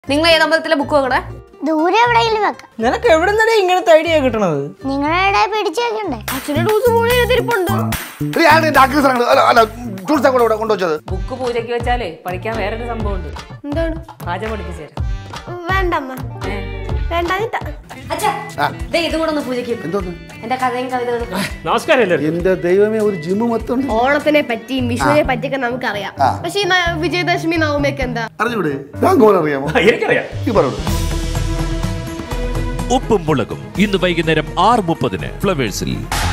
നിങ്ങൾ ഏത് അമ്പലത്തിലെ ബുക്ക് വെക്കണേ ദൂരെ എവിടെയെങ്കിലും വെക്കാം നിനക്ക് എവിടെ നിന്നേ ഇങ്ങനത്തെ ഐഡിയ കിട്ടണത് നിങ്ങളുടെ പിടിച്ചു വെക്കണ്ടേ അച്ഛൻ്റെ ഡോസ് മൂടി എഴുതിരിപ്പുണ്ട് എടി, ആരുടെ ഇതിന്റെ ആക്രി സാധനങ്ങൾ അല്ല അല്ല ടൂൾസ് കൂടെ ഇവിടെ കൊണ്ടുവച്ചത് ബുക്ക് പൂജയ്ക്ക് വെച്ചാലേ പഠിക്കാൻ വേറൊരു സംഭവമുണ്ട് എന്താണ് പാചകം പഠിപ്പിച്ചു തരാം വേണ്ടമ്മ വേണ്ട ആ. ഇത് കൂടെ ഒന്ന് പൂജയ്ക്ക് എന്തോന്ന് എന്റെ കഥയും കവിതകളും നമസ്കാരം എല്ലാവർക്കും എന്റെ ദൈവമേ ഒരു ജിമ്മ് മൊത്തം ഉണ്ട്. ഓണത്തിനെ പറ്റിയും വിഷുവിനെ പറ്റിയൊക്കെ നമുക്കറിയാം ആ. പക്ഷെ ഈ ന- വിജയദശമി നവമിയൊക്കെ എന്താ അറിഞ്ഞൂടെ ഞാൻ കോൻ അറിയാമോ എനിക്കറിയാം ഈ പറഞ്ഞു ഉപ്പും മുളകും ഇന്ന് വൈകുന്നേരം ആറ് മുപ്പതിന് ഫ്ലവേഴ്സിൽ